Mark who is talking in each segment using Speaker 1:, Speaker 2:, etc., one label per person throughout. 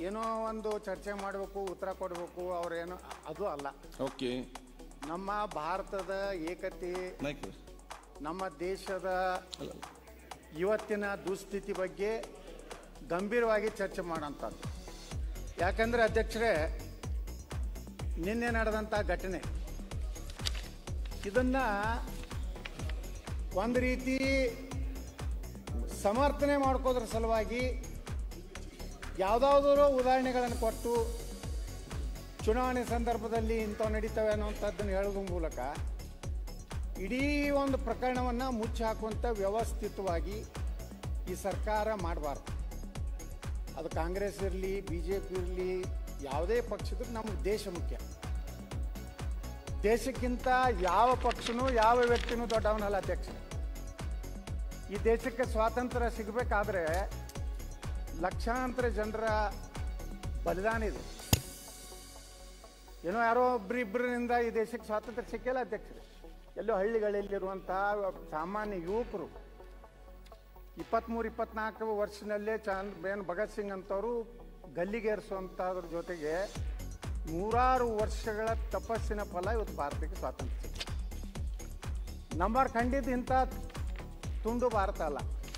Speaker 1: ಏನೋ ಒಂದು ಚರ್ಚೆ ಮಾಡಬೇಕು ಉತ್ತರ ಕೊಡಬೇಕು ಅವ್ರೇನೋ ಅದು ಅಲ್ಲ
Speaker 2: ಓಕೆ
Speaker 1: ನಮ್ಮ ಭಾರತದ ಏಕತೆ
Speaker 2: ಮೈಕ್
Speaker 1: ನಮ್ಮ ದೇಶದ
Speaker 2: ಅಲ್ಲ
Speaker 1: ಇವತ್ತಿನ ದುಸ್ಥಿತಿ ಬಗ್ಗೆ ಗಂಭೀರವಾಗಿ ಚರ್ಚೆ ಮಾಡೋಂಥದ್ದು ಯಾಕಂದ್ರೆ ಅಧ್ಯಕ್ಷರೇ ನಿನ್ನೆ ನಡೆದಂಥ ಘಟನೆ ಇದನ್ನ ಒಂದು ರೀತಿ ಸಮರ್ಥನೆ ಮಾಡ್ಕೋದ್ರ ಸಲುವಾಗಿ ಯಾವುದಾದ್ರೂ ಉದಾಹರಣೆಗಳನ್ನು ಕೊಟ್ಟು ಚುನಾವಣೆ ಸಂದರ್ಭದಲ್ಲಿ ಇಂಥವು ನಡೀತವೆ ಅನ್ನುವಂಥದ್ದನ್ನು ಹೇಳೋದ್ರ ಮೂಲಕ ಇಡೀ ಒಂದು ಪ್ರಕರಣವನ್ನು ಮುಚ್ಚಿ ಹಾಕುವಂಥ ವ್ಯವಸ್ಥಿತವಾಗಿ ಈ ಸರ್ಕಾರ ಮಾಡಬಾರ್ದು ಅದು ಕಾಂಗ್ರೆಸ್ ಇರಲಿ ಬಿ ಜೆ ಪಿ ಇರಲಿ ಯಾವುದೇ ಪಕ್ಷದ ನಮಗೆ ದೇಶ ಮುಖ್ಯ ದೇಶಕ್ಕಿಂತ ಯಾವ ಪಕ್ಷನೂ ಯಾವ ವ್ಯಕ್ತಿನೂ ದೊಡ್ಡವನಲ್ಲ ಅಧ್ಯಕ್ಷ ಈ ದೇಶಕ್ಕೆ ಸ್ವಾತಂತ್ರ್ಯ ಸಿಗಬೇಕಾದ್ರೆ ಲಕ್ಷಾಂತರ ಜನರ ಬಲಿದಾನ ಇದೆ ಏನೋ ಯಾರೋ ಒಬ್ರಿಬ್ಬರಿಂದ ಈ ದೇಶಕ್ಕೆ ಸ್ವಾತಂತ್ರ್ಯ ಸಿಕ್ಕಿಲ್ಲ ಅಧ್ಯಕ್ಷರೇ ಎಲ್ಲೋ ಹಳ್ಳಿಗಳಲ್ಲಿರುವಂತಹ ಸಾಮಾನ್ಯ ಯುವಕರು ಇಪ್ಪತ್ತ್ಮೂರು ಇಪ್ಪತ್ನಾಲ್ಕು ವರ್ಷದಲ್ಲೇ ಚಾಂದ್ ಏನು ಭಗತ್ ಸಿಂಗ್ ಅಂತವರು ಗಲ್ಲಿಗೇರಿಸುವಂಥದ್ರ ಜೊತೆಗೆ ನೂರಾರು ವರ್ಷಗಳ ತಪಸ್ಸಿನ ಫಲ ಇವತ್ತು ಭಾರತಕ್ಕೆ ಸ್ವಾತಂತ್ರ್ಯ ಸಿಕ್ಕಿದೆ. ನಂಬರ್ ಖಂಡಿತ ಇಂಥ ತುಂಡು ಭಾರತ ಅಲ್ಲ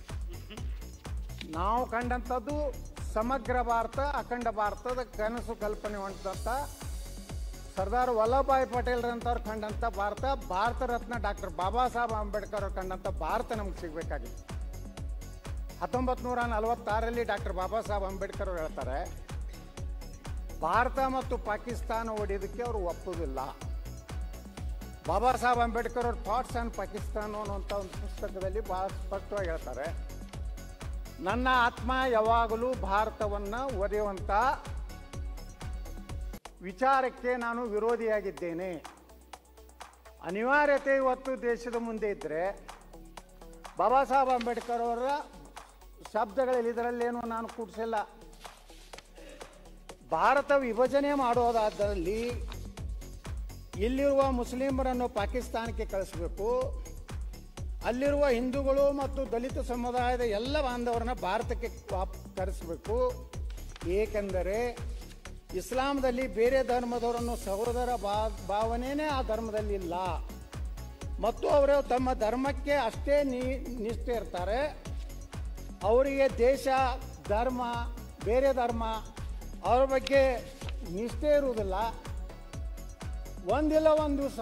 Speaker 1: ನಾವು ಕಂಡಂಥದ್ದು ಸಮಗ್ರ ಭಾರತ ಅಖಂಡ ಭಾರತದ ಕನಸು ಕಲ್ಪನೆ ಹೊಂದಂಥ ಸರ್ದಾರ್ ವಲ್ಲಭಭಾಯಿ ಪಟೇಲ್ರಂಥವ್ರು ಕಂಡಂಥ ಭಾರತ ಭಾರತ ರತ್ನ ಡಾಕ್ಟರ್ ಬಾಬಾ ಸಾಹೇಬ್ ಅಂಬೇಡ್ಕರ್ ಅವ್ರು ಕಂಡಂಥ ಭಾರತ ನಮ್ಗೆ ಸಿಗಬೇಕಾಗಿತ್ತು ಹತ್ತೊಂಬತ್ತು ನೂರ ನಲವತ್ತಾರರಲ್ಲಿ ಡಾಕ್ಟರ್ ಬಾಬಾ ಸಾಹೇಬ್ ಅಂಬೇಡ್ಕರ್ ಅವರು ಹೇಳ್ತಾರೆ ಭಾರತ ಮತ್ತು ಪಾಕಿಸ್ತಾನ ಒಡೆಯೋದಕ್ಕೆ ಅವರು ಒಪ್ಪುವುದಿಲ್ಲ ಬಾಬಾ ಸಾಹೇಬ್ ಅಂಬೇಡ್ಕರ್ ಅವ್ರ ಥಾಟ್ಸ್ ಆನ್ ಪಾಕಿಸ್ತಾನ ಅನ್ನುವಂಥ ಒಂದು ಪುಸ್ತಕದಲ್ಲಿ ಬಹಳ ಸ್ಪಷ್ಟವಾಗಿ ಹೇಳ್ತಾರೆ ನನ್ನ ಆತ್ಮ ಯಾವಾಗಲೂ ಭಾರತವನ್ನು ಒಡೆಯುವಂಥ ವಿಚಾರಕ್ಕೆ ನಾನು ವಿರೋಧಿಯಾಗಿದ್ದೇನೆ ಅನಿವಾರ್ಯತೆ ಇವತ್ತು ದೇಶದ ಮುಂದೆ ಇದ್ದರೆ ಬಾಬಾ ಸಾಹೇಬ್ ಅಂಬೇಡ್ಕರ್ ಅವರ ಶಬ್ದಗಳಲ್ಲಿ ಇದರಲ್ಲೇನು ನಾನು ಕೂಡಿಸಿಲ್ಲ ಭಾರತ ವಿಭಜನೆ ಮಾಡೋದಾದಲ್ಲಿ ಇಲ್ಲಿರುವ ಮುಸ್ಲಿಮರನ್ನು ಪಾಕಿಸ್ತಾನಕ್ಕೆ ಕಳಿಸಬೇಕು ಅಲ್ಲಿರುವ ಹಿಂದೂಗಳು ಮತ್ತು ದಲಿತ ಸಮುದಾಯದ ಎಲ್ಲ ಬಾಂಧವರನ್ನ ಭಾರತಕ್ಕೆ ವಾಪ್ ಕರೆಸಬೇಕು ಏಕೆಂದರೆ ಇಸ್ಲಾಂದಲ್ಲಿ ಬೇರೆ ಧರ್ಮದವರನ್ನು ಸಹೋದರ ಬಾ ಭಾವನೆಯೇ ಆ ಧರ್ಮದಲ್ಲಿ ಇಲ್ಲ ಮತ್ತು ಅವರು ತಮ್ಮ ಧರ್ಮಕ್ಕೆ ಅಷ್ಟೇ ನಿ ನಿಷ್ಠೆ ಇರ್ತಾರೆ ಅವರಿಗೆ ದೇಶ ಧರ್ಮ ಬೇರೆ ಧರ್ಮ ಅವ್ರ ಬಗ್ಗೆ ನಿಷ್ಠೆ ಇರುವುದಿಲ್ಲ ಒಂದಿಲ್ಲ ಒಂದು ದಿವಸ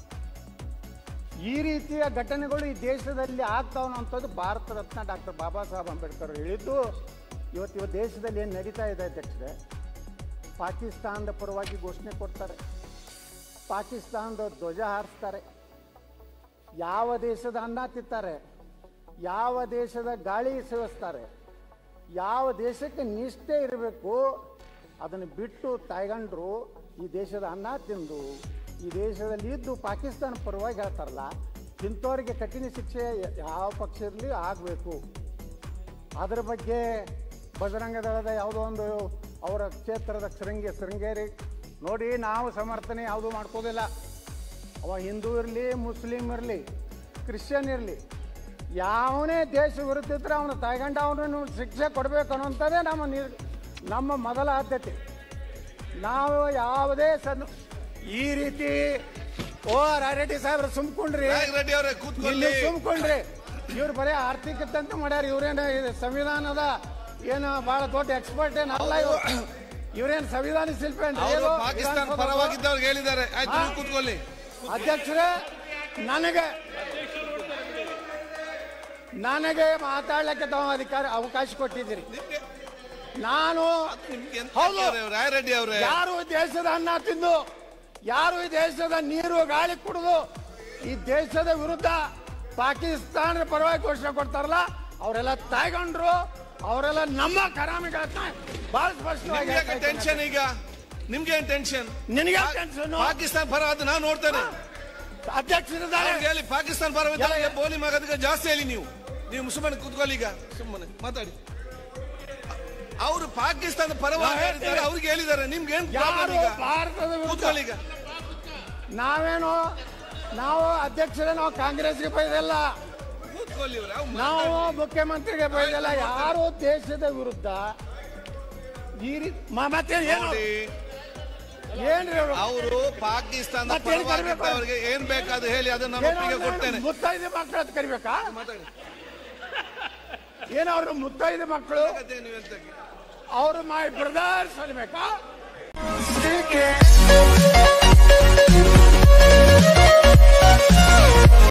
Speaker 1: ಈ ರೀತಿಯ ಘಟನೆಗಳು ಈ ದೇಶದಲ್ಲಿ ಆಗ್ತಾವ ಅನ್ನೋಂಥದ್ದು ಭಾರತ ರತ್ನ ಡಾಕ್ಟರ್ ಬಾಬಾ ಸಾಹೇಬ್ ಅಂಬೇಡ್ಕರ್ ಹೇಳಿದ್ದು ಇವತ್ತು ಇವತ್ತು ದೇಶದಲ್ಲಿ ಏನು ನಡೀತಾ ಇದೆ ಅಧ್ಯಕ್ಷರೇ ಪಾಕಿಸ್ತಾನದ ಪರವಾಗಿ ಘೋಷಣೆ ಕೊಡ್ತಾರೆ ಪಾಕಿಸ್ತಾನದ ಧ್ವಜ ಹಾರಿಸ್ತಾರೆ ಯಾವ ದೇಶದ ಅನ್ನ ತಿಂತಾರೆ ಯಾವ ದೇಶದ ಗಾಳಿ ಸೇವಿಸ್ತಾರೆ ಯಾವ ದೇಶಕ್ಕೆ ನಿಷ್ಠೆ ಇರಬೇಕು ಅದನ್ನು ಬಿಟ್ಟು ತಾಯ್ಗಂಡ್ರು ಈ ದೇಶದ ಅನ್ನ ತಿಂದು ಈ ದೇಶದಲ್ಲಿ ಇದ್ದು ಪಾಕಿಸ್ತಾನ ಪರವಾಗಿ ಹೇಳ್ತಾರಲ್ಲ ಇಂಥವ್ರಿಗೆ ಕಠಿಣ ಶಿಕ್ಷೆ ಯಾವ ಪಕ್ಷ ಇರಲಿ ಆಗಬೇಕು ಅದರ ಬಗ್ಗೆ ಬಜರಂಗ ದಳದ ಯಾವುದೋ ಒಂದು ಅವರ ಕ್ಷೇತ್ರದ ಶೃಂಗೇ ಶೃಂಗೇರಿ ನೋಡಿ ನಾವು ಸಮರ್ಥನೆ ಯಾವುದೂ ಮಾಡ್ಕೋದಿಲ್ಲ ಅವ ಹಿಂದೂ ಇರಲಿ ಮುಸ್ಲಿಂ ಇರಲಿ ಕ್ರಿಶ್ಚಿಯನ್ ಇರಲಿ ಯಾವನೇ ದೇಶ ವಿರುದ್ಧ ಇದ್ರೆ ಅವನು ತಗೊಂಡು ಅವನನ್ನು ಶಿಕ್ಷೆ ಕೊಡಬೇಕು ಅನ್ನೋಂಥದ್ದೇ ನಮ್ಮ ನಿರ್ ನಮ್ಮ ಮೊದಲ ಆದ್ಯತೆ ನಾವು ಯಾವುದೇ ಸನ್ ಈ ರೀತಿ ಓ ರಾರೆಡ್ಡಿ ಸಾಹೇಬ್ರ ಸುಮ್ಕೊಂಡ್ರಿ
Speaker 2: ರೆಡ್ಡಿ ಅವರೇ
Speaker 1: ಇಲ್ಲಿ
Speaker 2: ಕೂತ್ಕೊಳ್ಳಿ
Speaker 1: ಸುಮ್ಕೊಂಡ್ರಿ ಇವ್ರು ಬರೀ ಆರ್ಥಿಕತೆ ಅಂತ ಮಾಡ್ಯಾರ ಇವ್ರೇನ ಇದು ಸಂವಿಧಾನದ ಏನು ಬಹಳ ದೊಡ್ಡ ಎಕ್ಸ್ಪರ್ಟ್ ಏನ್ ಅಲ್ಲ ಇವ್ರು ಇವ್ರೇನ್ ಸಂವಿಧಾನ ಶಿಲ್ಪಿ ಏನ್ರಿ
Speaker 2: ಅವರು
Speaker 1: ಇವ್ರು?
Speaker 2: ಪಾಕಿಸ್ತಾನ
Speaker 1: ವಿಧಾನಸೌಧ
Speaker 2: ಪರವಾಗಿದ್ದವ್ರಿಗೆ ಹೇಳಿದ್ದಾರೆ ಆಯ್ತು ನೀವು ಕೂತ್ಕೊಳ್ಳಿ
Speaker 1: ಅಧ್ಯಕ್ಷರೇ ನನಗೆ ನನಗೆ ಮಾತಾಡ್ಲಿಕ್ಕೆ ತಾವು ಅಧಿಕಾರ ಅವಕಾಶ ಕೊಟ್ಟಿದ್ದೀರಿ
Speaker 2: ನಿಮ್ಗೆ
Speaker 1: ನಾನು
Speaker 2: ನಿಮ್ಗೆ ಎಂತ
Speaker 1: ಹೌದು.
Speaker 2: ಕೇಳ್ತಾರೆ ರಾಯ್ ರೆಡ್ಡಿ ಅವರೇ
Speaker 1: ಯಾರು ಈ ದೇಶದ ಅನ್ನ ತಿಂದು ಯಾರು ಈ ದೇಶದ ನೀರು ಗಾಳಿ ಕುಡಿದು ಈ ದೇಶದ ವಿರುದ್ಧ ಪಾಕಿಸ್ತಾನದ ಪರವಾಗಿ ಘೋಷಣೆ ಕೊಡ್ತಾರಲ್ಲ ಅವರೆಲ್ಲ ತಾಯ್ಗೊಂಡ್ರು ಅವರೆಲ್ಲ ನಮ್ಮ ಕರಾಮಿಗಳನ್ನ ಬಹಳ ಸ್ಪಷ್ಟವಾಗಿ
Speaker 2: ನಿಮ್ಗೆ ಯಾಕೆ
Speaker 1: ಹೇಳ್ತಾ
Speaker 2: ಟೆನ್ಷನ್
Speaker 1: ಇದ್ದಾರೆ.
Speaker 2: ಈಗ ನಿಮ್ಗೆ ಏನ್ ಟೆನ್ಷನ್
Speaker 1: ನಿನಗೆ ಯಾಕೆ ಟೆನ್ಷನ್
Speaker 2: ಪಾಕಿಸ್ತಾನ ಪರ ಅದು ನಾವು ನೋಡ್ತೇನೆ
Speaker 1: ಅಧ್ಯಕ್ಷರಿದ್ದಾರೆ
Speaker 2: ಅವ್ರಿಗೆ ಹೇಳಿ ಪಾಕಿಸ್ತಾನ ಪರ
Speaker 1: ಎಲ್ಲ-
Speaker 2: ಇದ್ದವ್ರಿಗೆ ಬೋಲಿ ಮಗದಕ್ಕೆ ಜಾಸ್ತಿ ಹೇಳಿ ನೀವು ನೀವು ಸುಮ್ಮನೆ ಕೂತ್ಕೊಳ್ಳಿ ಈಗ ಸುಮ್ಮನೆ ಮಾತಾಡಿ ಅವರು ಪಾಕಿಸ್ತಾನ ಪರವಾಗಿ
Speaker 1: ನಾವು
Speaker 2: ಹೇಳಿದ್ದಾರೆ
Speaker 1: ಹೇಳ್ತೇವೆ.
Speaker 2: ಅವ್ರಿಗೆ ಹೇಳಿದ್ದಾರೆ ನಿಮ್ಗೆ ಏನ್ ಪ್ರಾಬ್ಲಮ್
Speaker 1: ಯಾರು
Speaker 2: ಈಗ
Speaker 1: ಭಾರತದ ವಿರುದ್ಧ
Speaker 2: ಕೂತ್ಕೊಳ್ಳಿ ಈಗ
Speaker 1: ನಾವೇನು ನಾವು ಅಧ್ಯಕ್ಷರೇ ನಾವು ಕಾಂಗ್ರೆಸ್ಗೆ ಬೈದಲ್ಲ
Speaker 2: ಕೂತ್ಕೊಳ್ಳಿ ಇವ್ರೆ, ಅವ್ರು
Speaker 1: ನಾವು
Speaker 2: ಮಾತಾಡಿ.
Speaker 1: ಮುಖ್ಯಮಂತ್ರಿಗೆ ಬೈದಲ್ಲ ಯಾರು ದೇಶದ ವಿರುದ್ಧ ಈ ರೀತಿ ಮ- ಮತ್ತೆ ಏನು
Speaker 2: ನೋಡಿ
Speaker 1: ಏನ್ರಿ ಅವರು
Speaker 2: ಅವರು ಪಾಕಿಸ್ತಾನ
Speaker 1: ಮತ್ತೆ ಏನ್ ಕರಿಬೇಕು?
Speaker 2: ಪರವಾಗಿದ್ದವರಿಗೆ ಏನ್ ಬೇಕಾದ್ರು ಹೇಳಿ ಅದನ್ನ ನಾನು ಒಪ್ಪಿಗೆ ಕೊಡ್ತೇನೆ
Speaker 1: ಮುತ್ತೈದೆ ಮಕ್ಕಳು ಅಂತ ಕರಿಬೇಕಾ
Speaker 2: ಮಾತಾಡಿ
Speaker 1: ಏನೋ ಅವ್ರು ಮುತ್ತೈದೆ ಮಕ್ಕಳು
Speaker 2: ಅದೇ ನೀವು ಎಂತ
Speaker 1: ಅವರು ಮೈ ಬ್ರದರ್ಸ್ ಅನ್ಬೇಕಾ